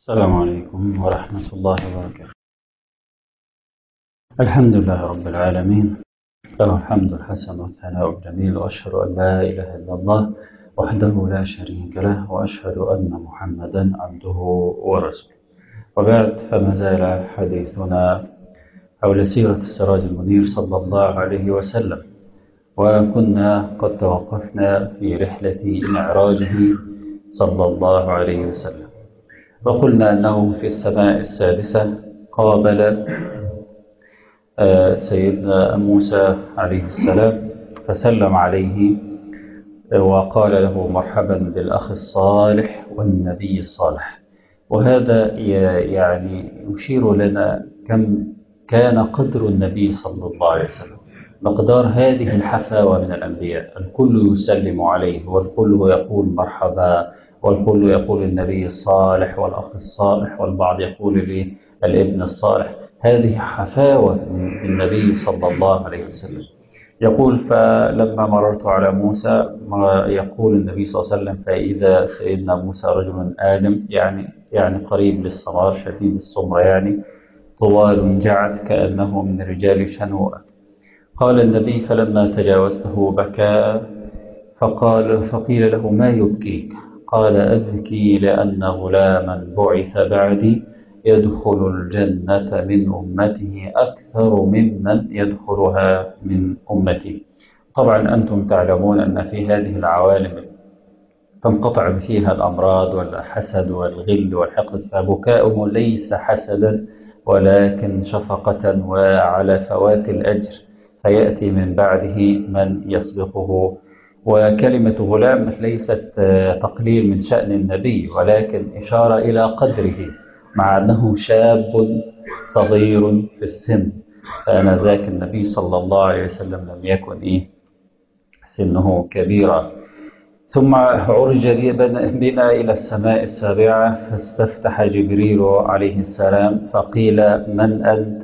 السلام عليكم ورحمة الله وبركاته الحمد لله رب العالمين له الحمد الحسن والثناء الجميل وأشهد أن لا إله إلا الله وحده لا شريك له وأشهد أن محمدا عبده ورسوله وبعد فما زال حديثنا حول سيرة السراج المنير صلى الله عليه وسلم وكنا قد توقفنا في رحلة معراجه صلى الله عليه وسلم وقلنا أنه في السماء السادسة قابل سيدنا موسى عليه السلام فسلم عليه وقال له مرحبا بالأخ الصالح والنبي الصالح وهذا يعني يشير لنا كم كان قدر النبي صلى الله عليه وسلم مقدار هذه الحفاوة من الأنبياء الكل يسلم عليه والكل يقول مرحبا والكل يقول النبي الصالح والأخ الصالح والبعض يقول الابن الصالح هذه حفاوة من النبي صلى الله عليه وسلم يقول فلما مررت على موسى يقول النبي صلى الله عليه وسلم فإذا سيدنا موسى رجل آدم يعني يعني قريب للسمار شديد السمر يعني طوال جعد كأنه من رجال شنوءة قال النبي فلما تجاوزته بكى فقال فقيل له ما يبكيك قال أبكي لأن غلاما بعث بعدي يدخل الجنة من أمته أكثر ممن يدخلها من أمتي طبعا أنتم تعلمون أن في هذه العوالم تنقطع فيها الأمراض والحسد والغل والحقد فبكاؤه ليس حسدا ولكن شفقة وعلى فوات الأجر فيأتي من بعده من يسبقه وكلمة غلام ليست تقليل من شأن النبي ولكن إشارة إلى قدره مع أنه شاب صغير في السن فأنا ذاك النبي صلى الله عليه وسلم لم يكن إيه سنه كبيرا ثم عرج بنا إلى السماء السابعة فاستفتح جبريل عليه السلام فقيل من أنت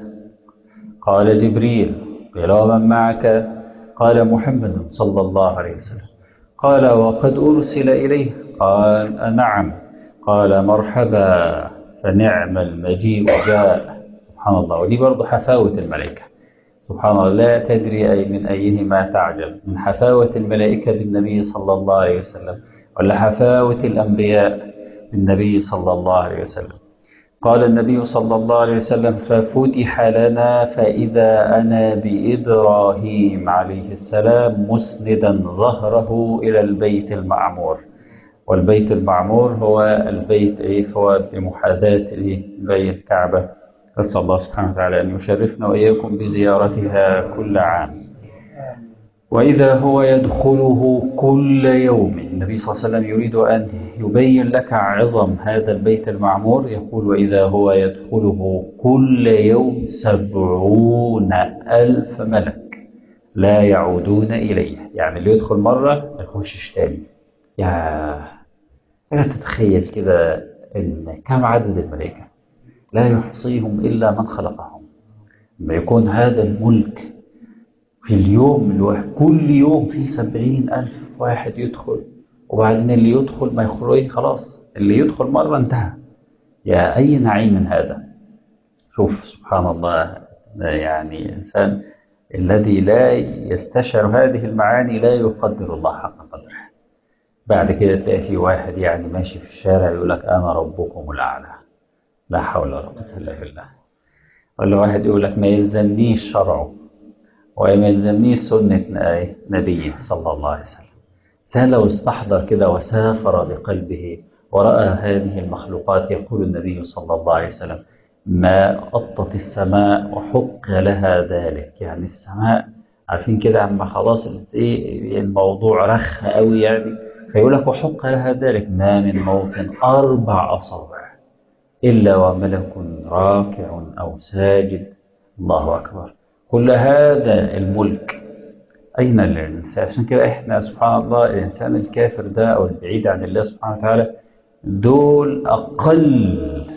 قال جبريل قيل ومن معك قال محمد صلى الله عليه وسلم قال وقد أرسل إليه قال نعم قال مرحبا فنعم المجيء جاء سبحان الله ودي برضه حفاوة الملائكة سبحان الله لا تدري أي من أيهما تعجب من حفاوة الملائكة بالنبي صلى الله عليه وسلم ولا حفاوة الأنبياء بالنبي صلى الله عليه وسلم قال النبي صلى الله عليه وسلم ففتح لنا فإذا أنا بإبراهيم عليه السلام مسندا ظهره إلى البيت المعمور والبيت المعمور هو البيت إيه هو بمحاذاة بيت الكعبة نسأل الله سبحانه وتعالى أن يشرفنا وإياكم بزيارتها كل عام وإذا هو يدخله كل يوم النبي صلى الله عليه وسلم يريد أن يبين لك عظم هذا البيت المعمور يقول وإذا هو يدخله كل يوم سبعون ألف ملك لا يعودون إليه يعني اللي يدخل مرة ما يخشش تاني يا لا تتخيل كده إن كم عدد الملائكة لا يحصيهم إلا من خلقهم لما يكون هذا الملك في اليوم الواحد كل يوم في سبعين ألف واحد يدخل وبعدين اللي يدخل ما يخرج خلاص اللي يدخل مرة انتهى يا أي نعيم من هذا شوف سبحان الله يعني إنسان الذي لا يستشعر هذه المعاني لا يقدر الله حق قدره بعد كده تلاقي في واحد يعني ماشي في الشارع يقول لك أنا ربكم الأعلى لا حول ولا قوة إلا بالله ولا واحد يقول لك ما يلزمنيش شرعه وما يلزمنيش سنة نبيه صلى الله عليه وسلم كان لو استحضر كده وسافر بقلبه ورأى هذه المخلوقات يقول النبي صلى الله عليه وسلم ما أطت السماء وحق لها ذلك يعني السماء عارفين كده عما خلاص ايه الموضوع رخ قوي يعني فيقول لك وحق لها ذلك ما من موطن أربع أصابع إلا وملك راكع أو ساجد الله أكبر كل هذا الملك أين الإنسان عشان كده إحنا سبحان الله الإنسان الكافر ده أو البعيد عن الله سبحانه وتعالى دول أقل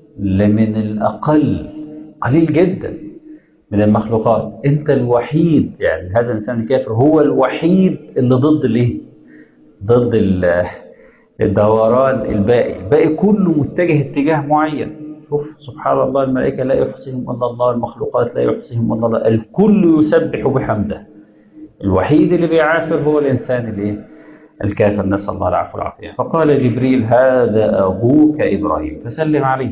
من الأقل قليل جدا من المخلوقات أنت الوحيد يعني هذا الإنسان الكافر هو الوحيد اللي ضد الإيه؟ ضد الدوران الباقي الباقي كله متجه اتجاه معين شوف سبحان الله الملائكة لا يحصيهم إلا الله المخلوقات لا يحصيهم إلا الله الكل يسبح بحمده الوحيد اللي بيعافر هو الإنسان اللي الكافر نسأل الله العفو والعافية فقال جبريل هذا أبوك إبراهيم فسلم عليه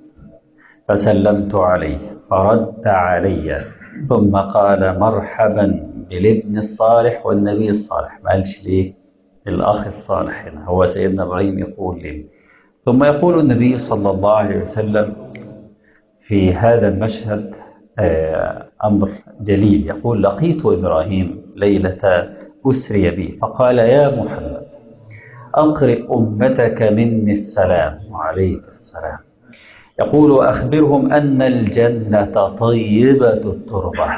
فسلمت عليه فرد علي ثم قال مرحبا بالابن الصالح والنبي الصالح ما قالش ليه الأخ الصالح هنا هو سيدنا إبراهيم يقول لي ثم يقول النبي صلى الله عليه وسلم في هذا المشهد أمر جليل يقول لقيت إبراهيم ليلة أسري بي فقال يا محمد أقرئ أمتك مني السلام وعليك السلام يقول أخبرهم أن الجنة طيبة التربة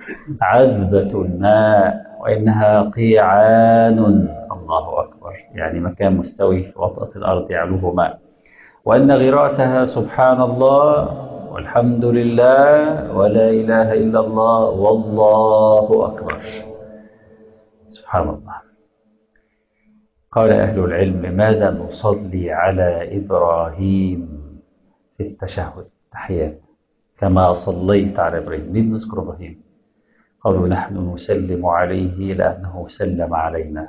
عذبة الماء وإنها قيعان الله أكبر يعني مكان مستوي في وطأة الأرض يعلوه ماء وأن غراسها سبحان الله والحمد لله ولا إله إلا الله والله أكبر سبحان الله قال أهل العلم لماذا نصلي على إبراهيم في التشهد تحيات كما صليت على إبراهيم ليه نذكر إبراهيم قالوا نحن نسلم عليه لأنه سلم علينا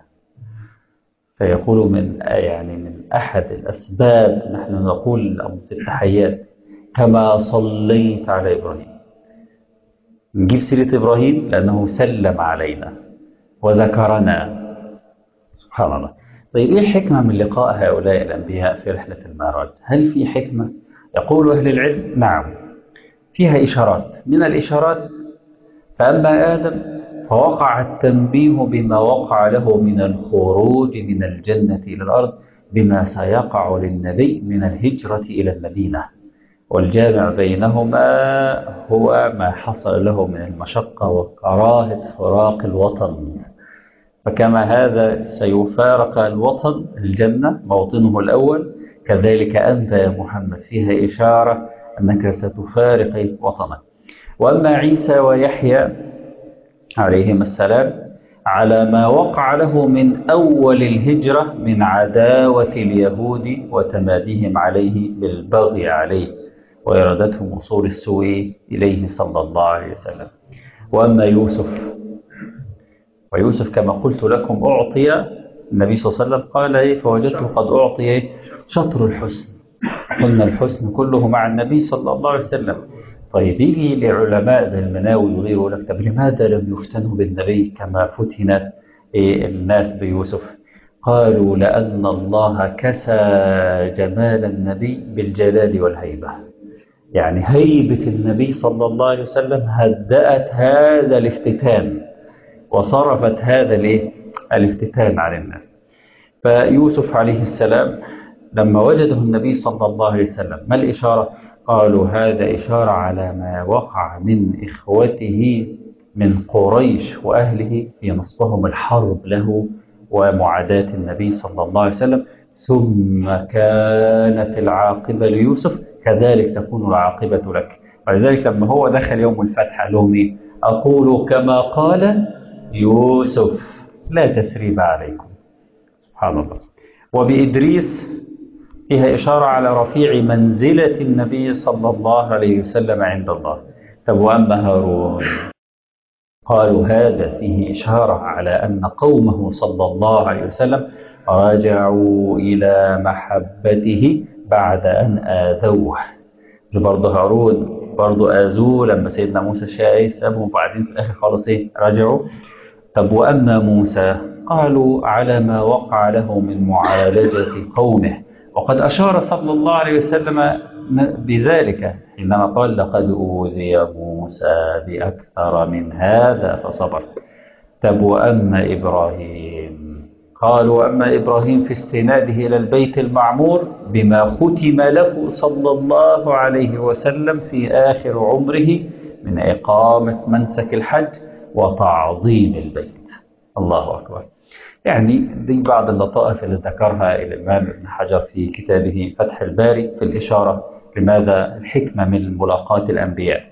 فيقول من يعني من أحد الأسباب نحن نقول في التحيات كما صليت على إبراهيم نجيب سيرة إبراهيم لأنه سلم علينا وذكرنا سبحان الله طيب إيه الحكمة من لقاء هؤلاء الأنبياء في رحلة المعراج هل في حكمة يقول أهل العلم نعم فيها إشارات من الإشارات فأما آدم فوقع التنبيه بما وقع له من الخروج من الجنة إلى الأرض بما سيقع للنبي من الهجرة إلى المدينة والجامع بينهما هو ما حصل له من المشقة وكراهة فراق الوطن فكما هذا سيفارق الوطن الجنة موطنه الأول كذلك أنت يا محمد فيها إشارة أنك ستفارق وطنك وأما عيسى ويحيى عليهما السلام على ما وقع له من أول الهجرة من عداوة اليهود وتماديهم عليه بالبغي عليه وإرادتهم وصول السوء إليه صلى الله عليه وسلم وأما يوسف ويوسف كما قلت لكم أعطي النبي صلى الله عليه وسلم قال إيه فوجدته قد أعطي شطر الحسن قلنا الحسن كله مع النبي صلى الله عليه وسلم طيب يجي لعلماء زي المناوي وغيره يقول لك طب لماذا لم يفتنوا بالنبي كما فتنت الناس بيوسف قالوا لأن الله كسى جمال النبي بالجلال والهيبة يعني هيبة النبي صلى الله عليه وسلم هدأت هذا الافتتان وصرفت هذا الايه الافتتان عن الناس فيوسف عليه السلام لما وجده النبي صلى الله عليه وسلم ما الإشارة قالوا هذا إشارة على ما وقع من إخوته من قريش وأهله في نصبهم الحرب له ومعاداة النبي صلى الله عليه وسلم ثم كانت العاقبة ليوسف كذلك تكون العاقبة لك ولذلك لما هو دخل يوم الفتح لهم إيه؟ أقول كما قال يوسف لا تسريب عليكم سبحان الله وبإدريس فيها إشارة على رفيع منزلة النبي صلى الله عليه وسلم عند الله طب وأما هارون قالوا هذا فيه إشارة على أن قومه صلى الله عليه وسلم رجعوا إلى محبته بعد أن آذوه برضه هارون برضه آذوه لما سيدنا موسى شاء يسأبهم وبعدين في الآخر خالص إيه رجعوا طب وأما موسى قالوا على ما وقع له من معالجة قومه وقد أشار صلى الله عليه وسلم بذلك حينما قال لقد أوذي موسى بأكثر من هذا فصبر طب وأما إبراهيم قالوا أما إبراهيم في استناده إلى البيت المعمور بما ختم له صلى الله عليه وسلم في آخر عمره من إقامة منسك الحج وتعظيم البيت الله أكبر يعني دي بعض اللطائف اللي ذكرها الإمام ابن حجر في كتابه فتح الباري في الإشارة لماذا الحكمة من ملاقاة الأنبياء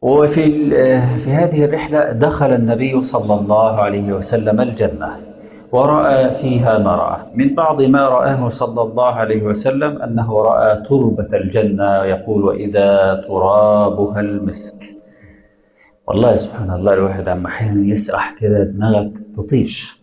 وفي في هذه الرحلة دخل النبي صلى الله عليه وسلم الجنة ورأى فيها ما رأى من بعض ما رآه صلى الله عليه وسلم أنه رأى تربة الجنة يقول وإذا ترابها المسك والله سبحان الله الواحد عم أحيانا يسرح كده دماغك تطيش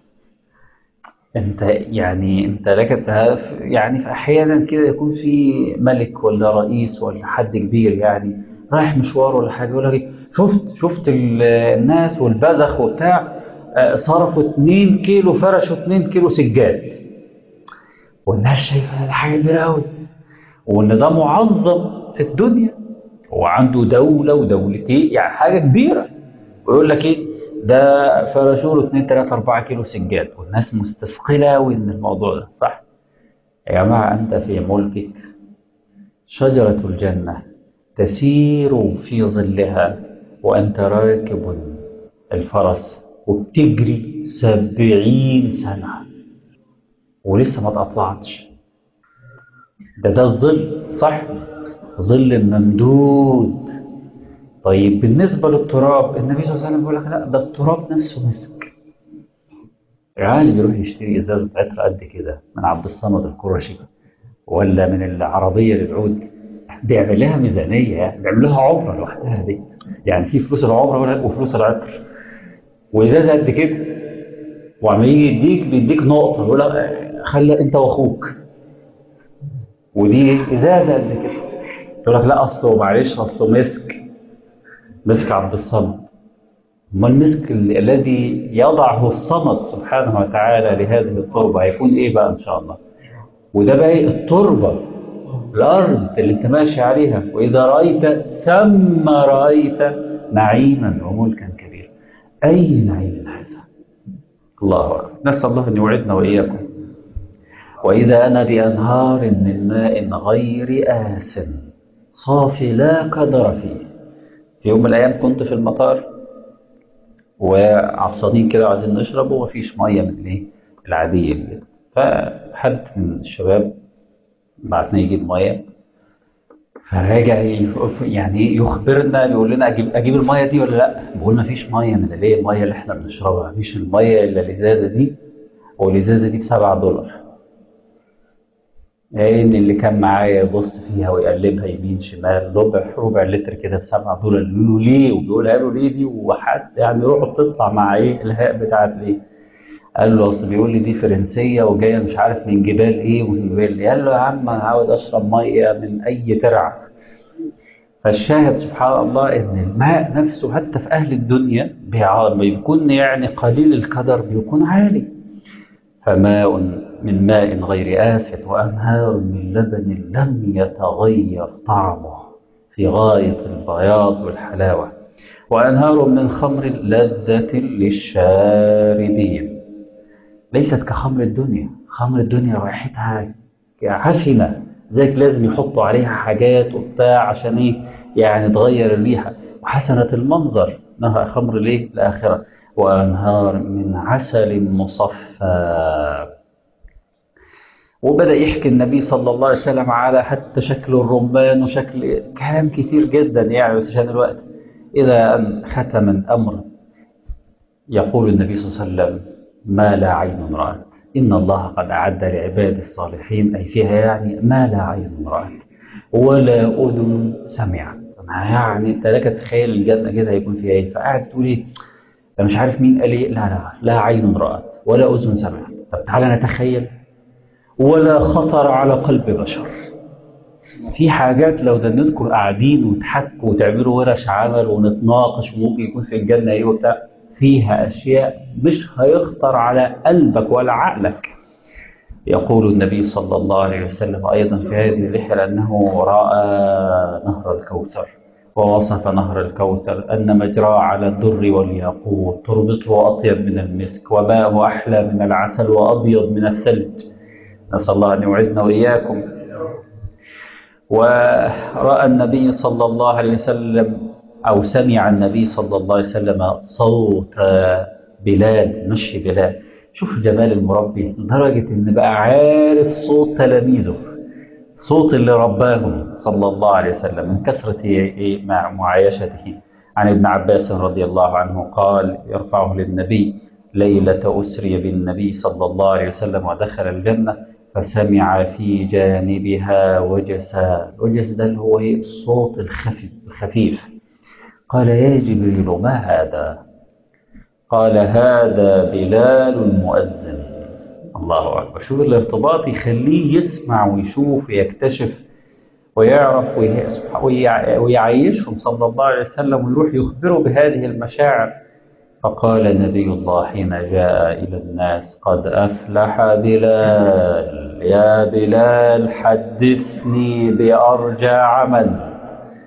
انت يعني انت لك يعني في احيانا كده يكون في ملك ولا رئيس ولا حد كبير يعني رايح مشوار ولا حاجه يقول لك شفت شفت الناس والبذخ وبتاع صرفوا 2 كيلو فرشوا 2 كيلو سجاد والناس شايفه حاجه كبيره قوي وان ده معظم في الدنيا وعنده دوله ودولتين يعني حاجه كبيره ويقول لك ايه ده فرشوا له 2 3 4 كيلو سجاد والناس مستثقله قوي من الموضوع ده صح يا جماعه انت في ملكك شجره الجنه تسير في ظلها وانت راكب الفرس وبتجري سبعين سنة ولسه ما تقطعتش ده ده الظل صح ظل ممدود طيب بالنسبة للتراب النبي صلى الله عليه وسلم بيقول لك لا ده التراب نفسه مسك يعني بيروح يشتري ازازة عطر قد كده من عبد الصمد القرشي ولا من العربية للعود بيعمل لها ميزانية يعني بيعمل لها عمرة لوحدها دي يعني في فلوس العمرة وفلوس العطر وازازه قد كده وعم يجي يديك بيديك نقطه يقول لك خلي انت واخوك ودي ازازه قد كده يقول لك لا اصله معلش اصله مسك مسك عبد الصمد ما المسك الذي يضعه الصمد سبحانه وتعالى لهذه التربه هيكون ايه بقى ان شاء الله وده بقى ايه التربه الارض اللي انت ماشي عليها واذا رايت ثم رايت نعيما وملكا كبيرا أي نعيم هذا الله أكبر نسأل الله أن يوعدنا وإياكم وإذا أنا بأنهار من ماء غير آس صافي لا قدر فيه في يوم من الأيام كنت في المطار وعطشانين كده وعايزين نشرب ومفيش مية من الايه العادية دي فحد من الشباب بعتنا يجيب مية فراجع يعني يخبرنا بيقول لنا اجيب اجيب الميه دي ولا لا؟ بقول ما فيش ميه من اللي هي الميه اللي احنا بنشربها مفيش الميه الا الازازه دي والازازه دي ب 7 دولار. لان اللي كان معايا يبص فيها ويقلبها يمين شمال ربع ربع لتر كده ب 7 دولار يقول له ليه؟ وبيقولها له ليه دي وحد يعني روحه بتطلع مع ايه الهاء بتاعت ليه؟ قال له اصل بيقول لي دي فرنسيه وجايه مش عارف من جبال ايه ومن جبال ايه قال له يا عم انا عاوز اشرب ميه من اي ترعه فالشاهد سبحان الله ان الماء نفسه حتى في اهل الدنيا بيكون يعني قليل القدر بيكون عالي فماء من ماء غير آسف وأنهار من لبن لم يتغير طعمه في غاية البياض والحلاوة وأنهار من خمر لذة للشاربين ليست كخمر الدنيا خمر الدنيا رائحتها عفنة ذلك لازم يحطوا عليها حاجات وبتاع عشان ايه يعني تغير الريحة وحسنة المنظر انها خمر ليه الآخرة وأنهار من عسل مصفى وبدأ يحكي النبي صلى الله عليه وسلم على حتى شكل الرمان وشكل كلام كثير جدا يعني بس عشان الوقت إذا أن ختم الأمر يقول النبي صلى الله عليه وسلم ما لا عين رأت إن الله قد أعد لعباد الصالحين أي فيها يعني ما لا عين رأت ولا أذن سمعت يعني أنت لك تتخيل الجنة كده هيكون فيها إيه فقاعد تقول إيه أنا مش عارف مين قال إيه لا لا لا عين رأت ولا أذن سمعت طب تعالى نتخيل ولا خطر على قلب بشر في حاجات لو دنتكم قاعدين وتحكوا وتعملوا ورش عمل ونتناقش وممكن يكون في الجنة إيه وبتاع فيها أشياء مش هيخطر على قلبك ولا عقلك يقول النبي صلى الله عليه وسلم أيضا في هذه الرحلة أنه رأى نهر الكوثر ووصف نهر الكوثر أن مجراه على الدر والياقوت تربطه أطيب من المسك وماءه أحلى من العسل وأبيض من الثلج نسأل الله أن يوعدنا وإياكم ورأى النبي صلى الله عليه وسلم أو سمع النبي صلى الله عليه وسلم صوت بلال مشي بلال شوف جمال المربي لدرجة إن بقى عارف صوت تلاميذه صوت اللي رباهم صلى الله عليه وسلم من كثرة معايشته عن ابن عباس رضي الله عنه قال يرفعه للنبي ليلة أسري بالنبي صلى الله عليه وسلم ودخل الجنة فسمع في جانبها وجسا وجس ده اللي هو إيه؟ الصوت الخفيف الخفيف قال يا جبريل ما هذا قال هذا بلال المؤذن الله أكبر شوف الارتباط يخليه يسمع ويشوف ويكتشف ويعرف ويعيشهم صلى الله عليه وسلم ويروح يخبره بهذه المشاعر فقال نبي الله حين جاء إلى الناس قد أفلح بلال يا بلال حدثني بأرجى عمل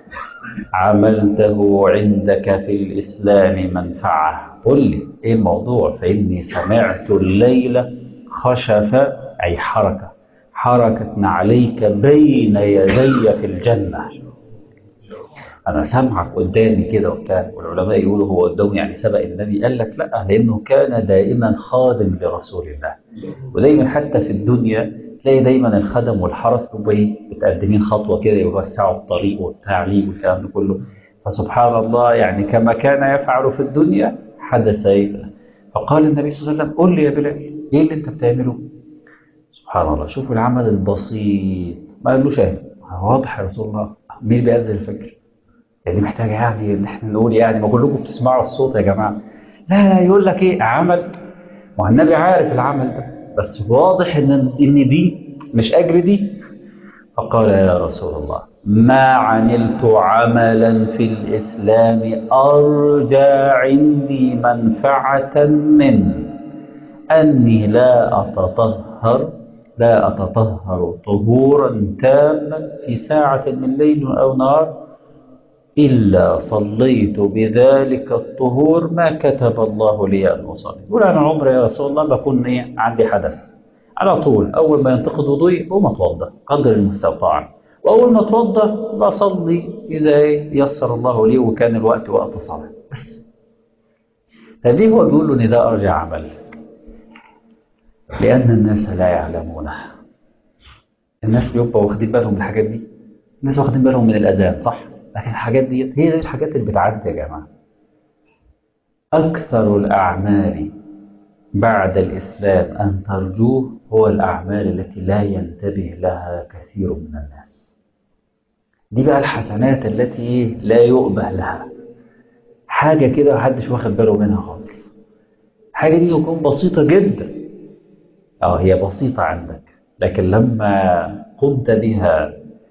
عملته عندك في الإسلام منفعة قل لي إيه الموضوع فإني سمعت الليلة خشف أي حركة حركة عليك بين يدي في الجنة أنا سامعك قدامي كده وبتاع والعلماء يقولوا هو قدامه يعني سبق النبي قال لك لا لأنه كان دائما خادم لرسول الله ودايما حتى في الدنيا تلاقي دايما الخدم والحرس بيبقوا ايه متقدمين خطوه كده يوسعوا الطريق والتعليم والكلام ده كله فسبحان الله يعني كما كان يفعل في الدنيا حدث ايه فقال النبي صلى الله عليه وسلم قل لي يا بلال ايه اللي انت بتعمله؟ سبحان الله شوفوا العمل البسيط ما قالوش ايه واضح يا رسول الله مين بيأذن الفجر؟ يعني محتاجه يعني ان احنا نقول يعني ما كلكم بتسمعوا الصوت يا جماعه لا لا يقول لك ايه عمل والنبي عارف العمل ده بس واضح ان ان دي مش اجر دي فقال يا رسول الله ما عملت عملا في الاسلام ارجى عندي منفعه من اني لا اتطهر لا اتطهر طهورا تاما في ساعه من ليل او نهار إلا صليت بذلك الطهور ما كتب الله لي أن أصلي يقول أنا عمري يا رسول الله بكون إيه عندي حدث على طول أول ما ينتقد وضوئي بقوم أتوضأ قدر المستطاع وأول ما أتوضأ بصلي إذا يسر الله لي وكان الوقت وقت صلاة بس فليه هو بيقول له إن ده أرجع عمل لأن الناس لا يعلمونه الناس بيبقوا واخدين بالهم من الحاجات دي الناس واخدين بالهم من الأذان صح لكن الحاجات دي هي دي الحاجات اللي بتعدي يا جماعة أكثر الأعمال بعد الإسلام أن ترجوه هو الأعمال التي لا ينتبه لها كثير من الناس دي بقى الحسنات التي لا يؤبه لها حاجة كده محدش واخد باله منها خالص حاجة دي تكون بسيطة جدا اه هي بسيطة عندك لكن لما قمت بها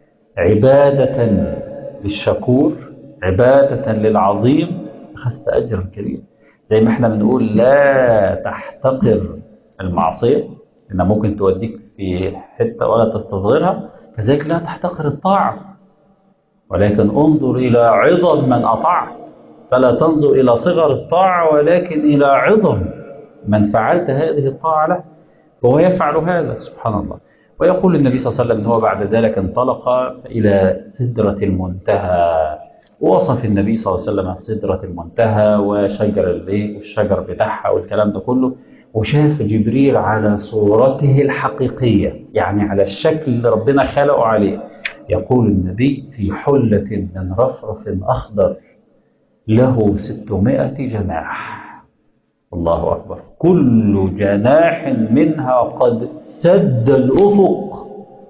عبادة للشكور عبادة للعظيم أخذت أجرا كبيرا زي ما احنا بنقول لا تحتقر المعصية إنها ممكن توديك في حتة ولا تستصغرها كذلك لا تحتقر الطاعة ولكن انظر إلى عظم من أطعت فلا تنظر إلى صغر الطاعة ولكن إلى عظم من فعلت هذه الطاعة له وهو يفعل هذا سبحان الله ويقول النبي صلى الله عليه وسلم أنه بعد ذلك انطلق إلى سدرة المنتهى ووصف النبي صلى الله عليه وسلم سدرة المنتهى وشجر الليل والشجر بتاعها والكلام ده كله وشاف جبريل على صورته الحقيقية يعني على الشكل اللي ربنا خلقه عليه يقول النبي في حلة من رفرف أخضر له ستمائة جناح الله أكبر كل جناح منها قد سد الأفق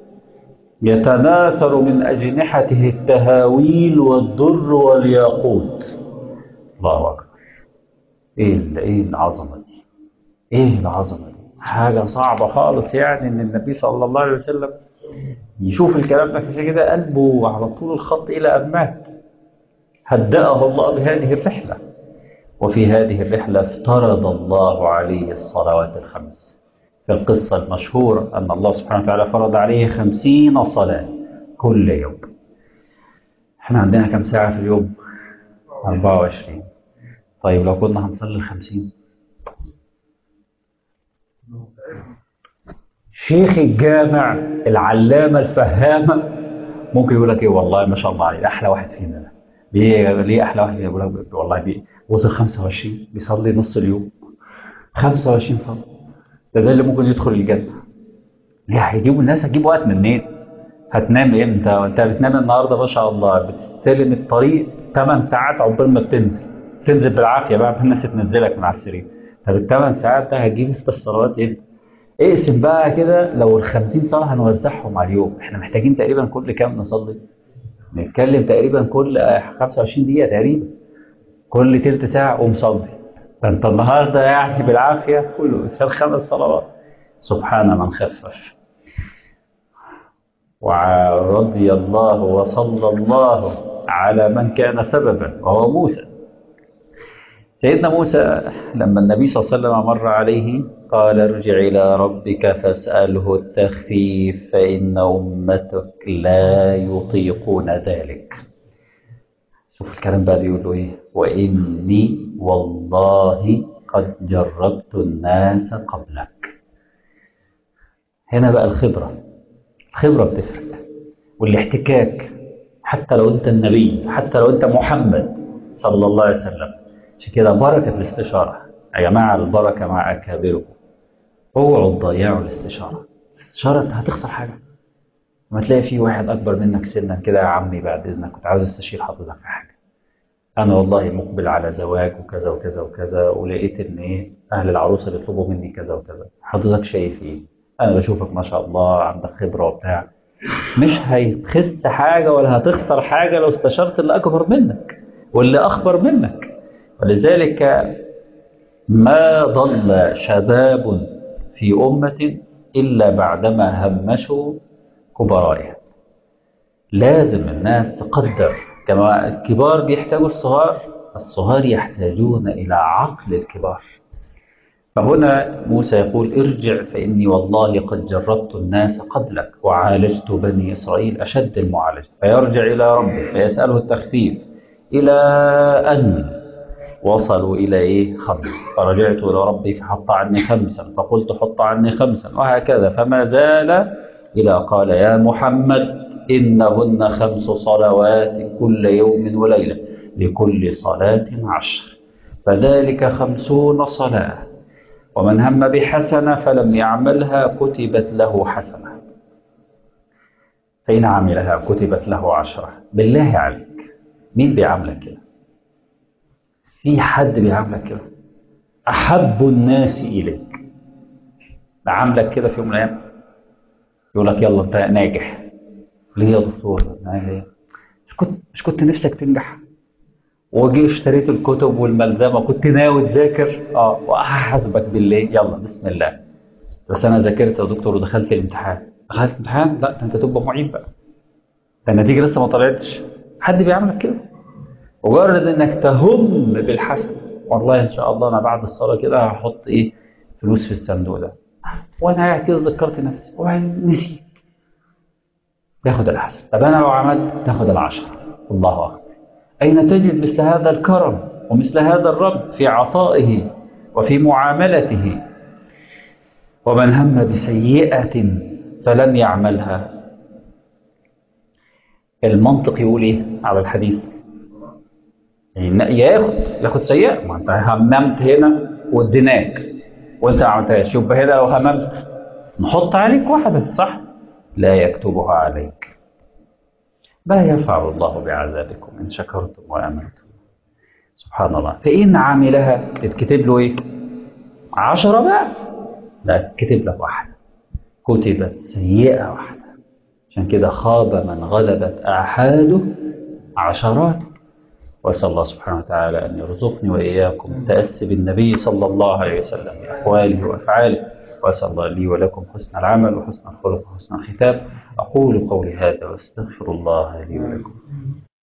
يتناثر من أجنحته التهاويل والدر والياقوت الله أكبر إيه إيه العظمة دي إيه العظمة دي حاجة صعبة خالص يعني إن النبي صلى الله عليه وسلم يشوف الكلام ده في كده قلبه على طول الخط إلى أن مات هدأه الله بهذه الرحلة وفي هذه الرحلة افترض الله عليه الصلوات الخمس في القصة المشهورة أن الله سبحانه وتعالى فرض عليه خمسين صلاة كل يوم احنا عندنا كم ساعة في اليوم 24 طيب لو كنا هنصلي الخمسين شيخ الجامع العلامة الفهامة ممكن يقول لك ايه والله ما شاء الله عليه احلى واحد فينا ده ليه ليه احلى واحد فينا يقول لك والله بيه وصل 25 بيصلي نص اليوم 25 صلاه ده ده اللي ممكن يدخل الجنه ليه هيجيبوا الناس هتجيب وقت منين هتنام امتى وانت بتنام النهارده ما شاء الله بتستلم الطريق 8 ساعات عقبال ما بتنزل تنزل بالعافيه بقى الناس تنزلك من على السرير طب الثمان ساعات ده هتجيب انت الصلوات امتى؟ اقسم بقى كده لو ال 50 صلاه هنوزعهم على اليوم احنا محتاجين تقريبا كل كام نصلي؟ نتكلم تقريبا كل 25 دقيقه تقريبا كل تلت ساعه قوم صلي فانت النهارده يعني بالعافيه كله مثال خمس صلوات سبحان من خفف ورضي الله وصلى الله على من كان سببا وهو موسى سيدنا موسى لما النبي صلى الله عليه وسلم مر عليه قال ارجع إلى ربك فاسأله التخفيف فإن أمتك لا يطيقون ذلك شوف الكلام بقى بيقول له ايه وإني والله قد جربت الناس قبلك هنا بقى الخبرة الخبرة بتفرق والاحتكاك حتى لو انت النبي حتى لو انت محمد صلى الله عليه وسلم عشان كده بركة في الاستشارة يا جماعة البركة مع أكابركم اوعوا تضيعوا الاستشارة الاستشارة انت هتخسر حاجة لما تلاقي في واحد أكبر منك سنا كده يا عمي بعد إذنك كنت عاوز استشير حضرتك في حاجة أنا والله مقبل على زواج وكذا وكذا وكذا ولقيت إن إيه أهل العروسة بيطلبوا مني كذا وكذا حضرتك شايف إيه؟ أنا بشوفك ما شاء الله عندك خبرة وبتاع مش هيتخس حاجة ولا هتخسر حاجة لو استشرت اللي أكبر منك واللي أخبر منك ولذلك ما ضل شباب في أمة إلا بعدما همشوا كبرائها لازم الناس تقدر كما الكبار بيحتاجوا الصغار الصغار يحتاجون إلى عقل الكبار فهنا موسى يقول ارجع فإني والله قد جربت الناس قبلك وعالجت بني إسرائيل أشد المعالجة فيرجع إلى ربه فيسأله التخفيف إلى أن وصلوا إلى إيه خمس فرجعت إلى ربي فحط عني خمسا فقلت حط عني خمسا وهكذا فما زال إلى قال يا محمد إنهن خمس صلوات كل يوم وليلة لكل صلاة عشر فذلك خمسون صلاة ومن هم بحسنة فلم يعملها كتبت له حسنة فإن عملها كتبت له عشرة بالله عليك مين بيعملك كده في حد بيعاملك كده أحب الناس إليك عاملك كده في يوم من الأيام يقول لك يلا أنت ناجح ليه يا دكتور؟ ليه؟ مش كنت مش كنت نفسك تنجح؟ وجي اشتريت الكتب والملزمة كنت ناوي تذاكر اه وهحاسبك بالليل يلا بسم الله بس أنا ذاكرت يا دكتور ودخلت الامتحان دخلت الامتحان لا ده أنت تبقى معيد بقى ده النتيجة لسه ما طلعتش حد بيعملك كده مجرد انك تهم بالحسن والله ان شاء الله انا بعد الصلاه كده هحط ايه فلوس في الصندوق ده وانا قاعد كده ذكرت نفسي وبعدين نسيت تاخد الحسن طب انا لو عملت تاخد العشرة الله اكبر اين تجد مثل هذا الكرم ومثل هذا الرب في عطائه وفي معاملته ومن هم بسيئة فلم يعملها المنطق يقول ايه على الحديث ياخد ياخد سيئة ما انت هممت هنا واديناك وانت ما عملتهاش يبقى هنا لو هممت نحط عليك واحدة صح لا يكتبها عليك ما يفعل الله بعذابكم إن شكرتم وآمنتم سبحان الله فإن عملها تتكتب له إيه عشرة بقى لا تكتب لك واحدة كتبت سيئة واحدة عشان كده خاب من غلبت آحاده عشرات وأسأل الله سبحانه وتعالى أن يرزقني وإياكم تأسي بالنبي صلى الله عليه وسلم بأقواله وأفعاله وأسأل الله لي ولكم حسن العمل وحسن الخلق وحسن الختام أقول قولي هذا وأستغفر الله لي ولكم